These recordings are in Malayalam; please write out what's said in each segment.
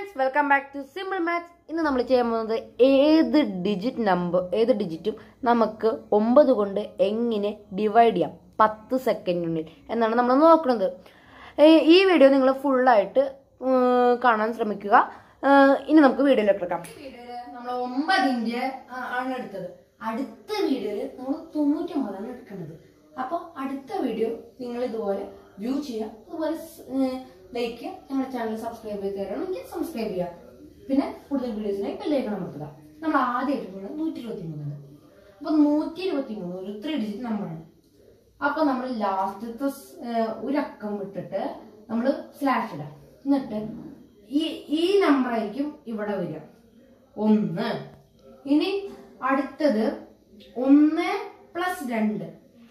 friends welcome back to simple maths ഇന്ന് നമ്മൾ ചെയ്യാൻ പോകുന്നത് ഏത് ഡിജിറ്റ് നമ്പർ ഏത് ഡിജിറ്റും നമുക്ക് ഒമ്പത് കൊണ്ട് എങ്ങനെ ഡിവൈഡ് ചെയ്യാം പത്ത് സെക്കൻഡിനുള്ളിൽ എന്നാണ് നമ്മൾ നോക്കുന്നത് ഏ, ഈ വീഡിയോ നിങ്ങൾ ഫുള്ളായിട്ട് കാണാൻ ശ്രമിക്കുക ഏ, ഇനി നമുക്ക് വീഡിയോയിലേക്ക് എടുക്കാം വീഡിയോയില് നമ്മൾ ഒമ്പതിന്റെ ആ, ആണ് എടുത്തത് അടുത്ത വീഡിയോയില് നമ്മൾ തൊണ്ണൂറ്റൊമ്പതാണ് എടുക്കുന്നത് അപ്പോൾ അടുത്ത വീഡിയോ നിങ്ങൾ ഇതുപോലെ വ്യൂ ചെയ്യുക അതുപോലെ ലൈക്ക് ചെയ്യുക ഞങ്ങളുടെ ചാനൽ സബ്സ്ക്രൈബ് ചെയ്ത് തരണമെങ്കിൽ സബ്സ്ക്രൈബ് ചെയ്യുക പിന്നെ കൂടുതൽ വീഡിയോസിനായി ബെല്ലൈക്കൺ അമർത്തുക നമ്മൾ ആദ്യമായിട്ട് പോകുന്നത് നൂറ്റി ഇരുപത്തി മൂന്നാണ് അപ്പൊ നൂറ്റി ഇരുപത്തി മൂന്ന് ഒരു ത്രീ ഡിജിറ്റ് നമ്പറാണ് അപ്പൊ നമ്മൾ ലാസ്റ്റത്തെ സ്- ഏർ ഒരു അക്കം വിട്ടിട്ട് നമ്മൾ സ്ലാഷ് ഇടാം എന്നിട്ട് ഈ ഈ നമ്പർ ആയിരിക്കും ഇവിടെ വരിക ഒന്ന് ഇനി അടുത്തത് ഒന്ന് പ്ലസ് രണ്ട്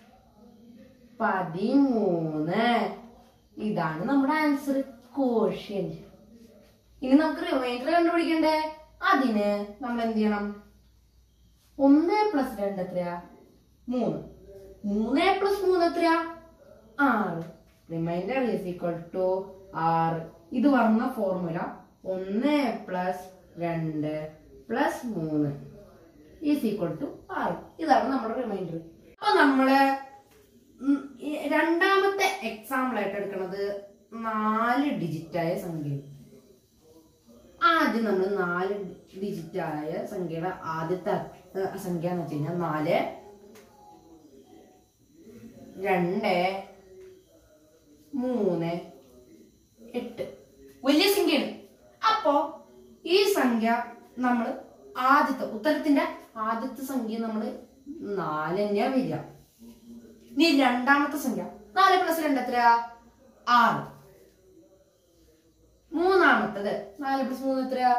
പതിമൂന്ന് ഇതാണ് നമ്മുടെ ആൻസർ കോഷ്യന്റ് ഇനി നമുക്ക് റിമൈൻഡർ കണ്ടുപിടിക്കണ്ടേ അതിന് നമ്മൾ എന്ത് ചെയ്യണം ഒന്ന് പ്ലസ് രണ്ട് എത്രയാ മൂന്ന് മൂന്ന് പ്ലസ് മൂന്ന് എത്രയാ ആറ് റിമൈൻഡർ ഈസ് ഈക്വൽ ടു ആറ് ഇത് പറഞ്ഞ ഫോർമുല ഒന്ന് പ്ലസ് രണ്ട് പ്ലസ് മൂന്ന് ഈസ് ഈക്വൽ ടു ആറ് ഇതാണ് നമ്മുടെ റിമൈൻഡർ അപ്പൊ നമ്മള് ഉം ഈ രണ്ടാമത്തെ എക്സാമ്പിൾ ആയിട്ട് എടുക്കുന്നത് നാല് ഡിജിറ്റായ സംഖ്യ ആദ്യം നമ്മൾ നാല് ഡിജിറ്റായ സംഖ്യയുടെ ആദ്യത്തെ അ- സംഖ്യ എന്ന് വെച്ച് കഴിഞ്ഞാൽ നാല് രണ്ട് മൂന്ന് എട്ട് വലിയ സംഖ്യയാണ് അപ്പോ ഈ സംഖ്യ നമ്മൾ ആദ്യത്തെ ഉത്തരത്തിന്റെ ആദ്യത്തെ സംഖ്യ നമ്മൾ നാല് തന്നെയാ വരിക ഇനി രണ്ടാമത്തെ സംഖ്യ നാല് പ്ലസ് രണ്ട് എത്രയാ ആറ് മൂന്നാമത്തത് നാല് പ്ലസ് മൂന്ന് എത്രയാ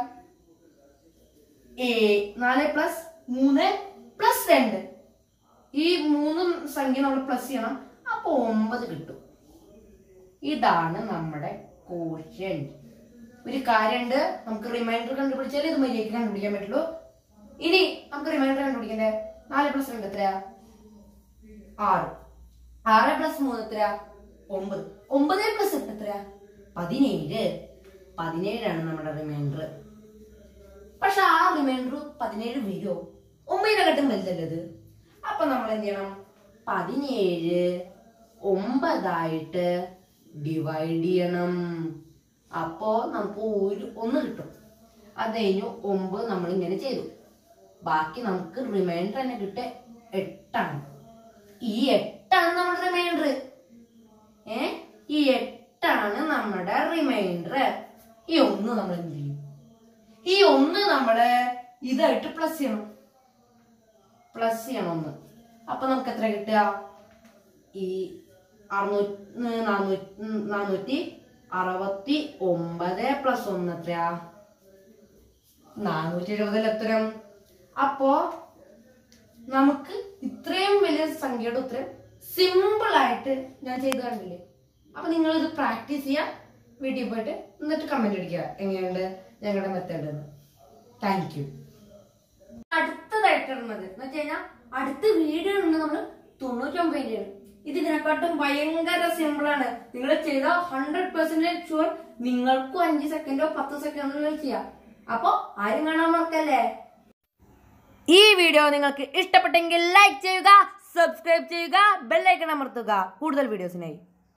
ഏ നാല് പ്ലസ് മൂന്ന് പ്ലസ് രണ്ട് ഈ മൂന്നും സംഖ്യ നമ്മൾ പ്ലസ് ചെയ്യണം അപ്പൊ ഒമ്പത് കിട്ടും ഇതാണ് നമ്മുടെ കോഷ്യന്റ് ഒരു കാര്യമുണ്ട് നമുക്ക് റിമൈൻഡർ കണ്ടുപിടിച്ചാൽ ഇത് മര്യാദയ്ക്ക് കണ്ടുപിടിക്കാൻ പറ്റുള്ളൂ ഇനി നമുക്ക് റിമൈൻഡർ കണ്ടുപിടിക്കണ്ടേ നാല് പ്ലസ് രണ്ട് എത്രയാ ആറ് ആറ് പ്ലസ് മൂന്ന് എത്രയാ ഒമ്പത് ഒമ്പത് പ്ലസ് എട്ട് എത്രയാ പതിനേഴ് പതിനേഴാണ് നമ്മുടെ റിമൈൻഡർ പക്ഷെ ആ റിമൈൻഡർ പതിനേഴ് വരുമോ ഒമ്പതിനെക്കാട്ടും വലുതല്ലത് അപ്പൊ നമ്മൾ എന്ത് ചെയ്യണം പതിനേഴ് ഒമ്പതായിട്ട് ഡിവൈഡ് ചെയ്യണം അപ്പോ നമുക്ക് ഒരു ഒന്ന് കിട്ടും അത് കഴിഞ്ഞു ഒമ്പത് നമ്മൾ ഇങ്ങനെ ചെയ്തു ബാക്കി നമുക്ക് റിമൈൻഡർ തന്നെ കിട്ട എട്ടാണ് ഈ എട്ടാണ് നമ്മുടെ റിമൈൻഡർ ഏ ഈ എട്ടാണ് നമ്മുടെ റിമൈൻഡർ ഈ ഒന്ന് നമ്മൾ എന്ത് ചെയ്യും ഈ ഒന്ന് നമ്മള് ഇതായിട്ട് പ്ലസ് ചെയ്യണം പ്ലസ് ചെയ്യണം ഒന്ന് അപ്പൊ നമുക്ക് എത്ര കിട്ടുക ഈ അറുന്നൂറ്റി നാനൂറ്റി നാനൂറ്റി അറുപത്തി ഒമ്പത് പ്ലസ് ഒന്ന് എത്രയാ നാനൂറ്റി എഴുപതിൽ എത്തരം അപ്പോ നമുക്ക് ഇത്രയും വലിയ സംഖ്യയുടെ ഉത്തരം സിമ്പിൾ ആയിട്ട് ഞാൻ ചെയ്ത് കണ്ടില്ലേ അപ്പൊ നിങ്ങൾ ഇത് പ്രാക്ടീസ് ചെയ്യുക വീട്ടിൽ പോയിട്ട് എന്നിട്ട് കമന്റ് അടിക്കുക എങ്ങനെയുണ്ട് ഞങ്ങളുടെ മെത്തേഡ് എന്ന് താങ്ക് യു അടുത്തതായിട്ട് ഇടുന്നത് എന്ന് വെച്ച് കഴിഞ്ഞാൽ അടുത്ത വീഡിയോ ഉണ്ട് നമ്മൾ തൊണ്ണൂറ്റൊമ്പതിന്റെ ഇത് ഇതിനെക്കാട്ടും ഭയങ്കര സിമ്പിൾ ആണ് നിങ്ങൾ ചെയ്ത ഹൺഡ്രഡ് പെർസെന്റേജ് ഷുവർ നിങ്ങൾക്കും അഞ്ച് സെക്കൻഡോ പത്ത് സെക്കൻഡോ ചെയ്യാം അപ്പൊ ആരും കാണാൻ മറക്കല്ലേ ഈ വീഡിയോ നിങ്ങൾക്ക് ഇഷ്ടപ്പെട്ടെങ്കിൽ ലൈക്ക് ചെയ്യുക സബ്സ്ക്രൈബ് ചെയ്യുക ബെല്ലൈക്കൺ അമർത്തുക കൂടുതൽ വീഡിയോസിനായി